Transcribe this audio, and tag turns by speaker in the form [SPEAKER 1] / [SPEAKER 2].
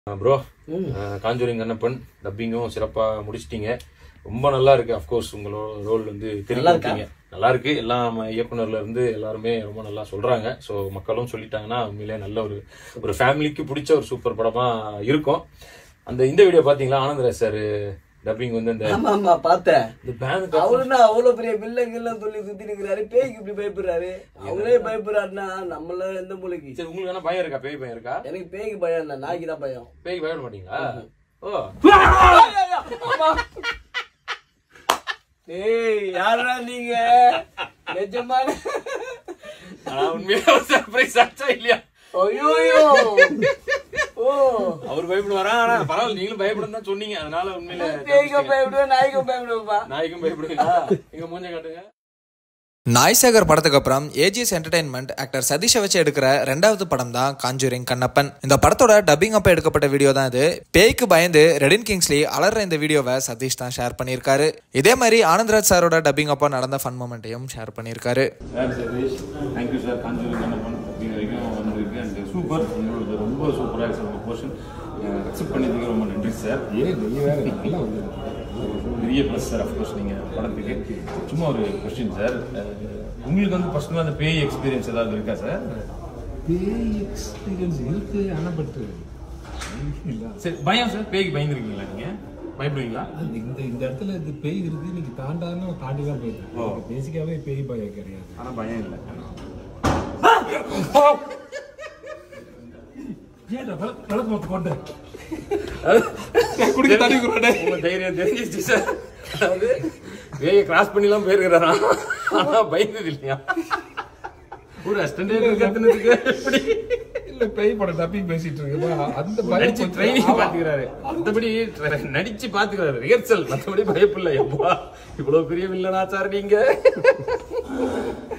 [SPEAKER 1] Bro Conjuring Kannappan டப்பிங்கும் சிறப்பா முடிச்சிட்டீங்க ரொம்ப நல்லா இருக்கு அஃப்கோர்ஸ் உங்களோட ரோல் வந்து தெரிஞ்சுக்கிட்டீங்க நல்லா இருக்கு எல்லாம் இயக்குனர்ல இருந்து எல்லாருமே ரொம்ப நல்லா சொல்றாங்க ஸோ மக்களும் சொல்லிட்டாங்கன்னா உண்மையிலே நல்ல ஒரு ஒரு ஃபேமிலிக்கு பிடிச்ச ஒரு சூப்பர் படமா இருக்கும் அந்த இந்த வீடியோ பாத்தீங்களா ஆனந்தராஜ் சார் டப்பிங் வந்து இந்த
[SPEAKER 2] ஆமா ஆமா பார்த்தேன்
[SPEAKER 1] இந்த பேனுக்கு
[SPEAKER 2] அவருன்னா அவ்வளவு பெரிய வில்லன் கில்லன் சொல்லி சுத்தி நிக்கிறாரு பேய்க்கு இப்படி பயப்படுறாரு அவங்களே பயப்படுறாருன்னா நம்மள எந்த மூலைக்கு
[SPEAKER 1] சரி உங்களுக்கு என்ன பயம் இருக்கா பேய் பயம் இருக்கா
[SPEAKER 2] எனக்கு பேய்க்கு பயம் இல்ல நாய்க்கு தான் பயம்
[SPEAKER 1] பேய்க்கு பயப்பட மாட்டீங்களா ஓ
[SPEAKER 2] ஏய் யாரா நீங்க நிஜமான
[SPEAKER 1] ஆனா உண்மையா சர்ப்ரைஸ் ஆச்சா இல்லையா
[SPEAKER 2] ஐயோ ஓ
[SPEAKER 1] அவர் பயப்படுவாரா ஆனா பரவாயில்ல நீங்களும் பயப்படும் தான் சொன்னீங்க அதனால உண்மையில
[SPEAKER 2] பேய்க்கும் பயப்படுவேன் நாய்க்கும் பயப்படுவேப்பா
[SPEAKER 1] நாய்க்கும் பயப்படுவீங்களா எங்க மூஞ்ச காட்டுங்க
[SPEAKER 3] நாய்சேகர் படத்துக்கு அப்புறம் ஏஜிஎஸ் என்டர்டைன்மெண்ட் ஆக்டர் சதீஷை வச்சு எடுக்கிற ரெண்டாவது படம் தான் காஞ்சூரிங் கண்ணப்பன் இந்த படத்தோட டப்பிங் அப்ப எடுக்கப்பட்ட வீடியோ தான் இது பேய்க்கு பயந்து ரெடின் கிங்ஸ்லி அலற இந்த வீடியோவை சதீஷ் தான் ஷேர் பண்ணியிருக்காரு இதே மாதிரி ஆனந்த்ராஜ் சாரோட டப்பிங் அப்போ நடந்த ஃபன் மூமெண்ட்டையும் ஷேர் பண்ணியிருக்காரு
[SPEAKER 1] sir Sathish thank you sir Conjuring Kannappan அப்படிங்கிற வரைக்கும் வந்திருக்கு அண்ட் சூப்பர் உங்களோட ரொம்ப சூப்பராக இருக்கு சார் உங்கள் போர்ஷன் அக்செப்ட் பண்ணதுக்கு ரொம்ப நன்றி சார்
[SPEAKER 4] ஏன் நீ வேற நல்லா வந்து
[SPEAKER 1] பெரிய ப்ளஸ் சார் அஃப்கோர்ஸ் நீங்கள் படத்துக்கு சும்மா ஒரு கொஸ்டின் சார் உங்களுக்கு வந்து பர்சனலாக அந்த பேய் எக்ஸ்பீரியன்ஸ் ஏதாவது இருக்கா சார்
[SPEAKER 4] பேய் எக்ஸ்பீரியன்ஸ் இருக்கு ஆனால் பட்
[SPEAKER 1] சரி பயம் சார் பேய்க்கு பயந்துருக்கீங்களா நீங்கள் பயப்படுவீங்களா
[SPEAKER 4] இந்த இந்த இடத்துல இது பேய் இருக்கு இன்னைக்கு தாண்டான்னு தாண்டி தான் போயிருக்கேன் பேசிக்காவே பேய் பயம் கிடையாது
[SPEAKER 1] ஆனால் பயம் இல்லை
[SPEAKER 4] ஏன்டா விளக்கு விளக்கு மொத்த கொண்டு
[SPEAKER 1] குடிக்க தண்ணி உங்க தைரியம் தெரிஞ்சிச்சு சார் அதாவது வேக கிராஸ் பண்ணிலாம் போயிருக்கிறாரா ஆனா பயந்தது இல்லையா ஒரு அஸ்டண்டே கத்துனதுக்கு எப்படி
[SPEAKER 4] இல்ல பேய் படம் டப்பிங் பேசிட்டு இருக்கேன் அந்த பயம்
[SPEAKER 1] நடிச்சு
[SPEAKER 4] கொஞ்சம்
[SPEAKER 1] ட்ரைனிங்
[SPEAKER 4] ஆமா.
[SPEAKER 1] பாத்துக்கிறாரு மத்தபடி tra- நடிச்சு பாத்துக்கிறாரு ரிஹர்சல் மத்தபடி பயப்பில்லை எப்பா இவ்வளவு பெரிய வில்லனா சார் நீங்க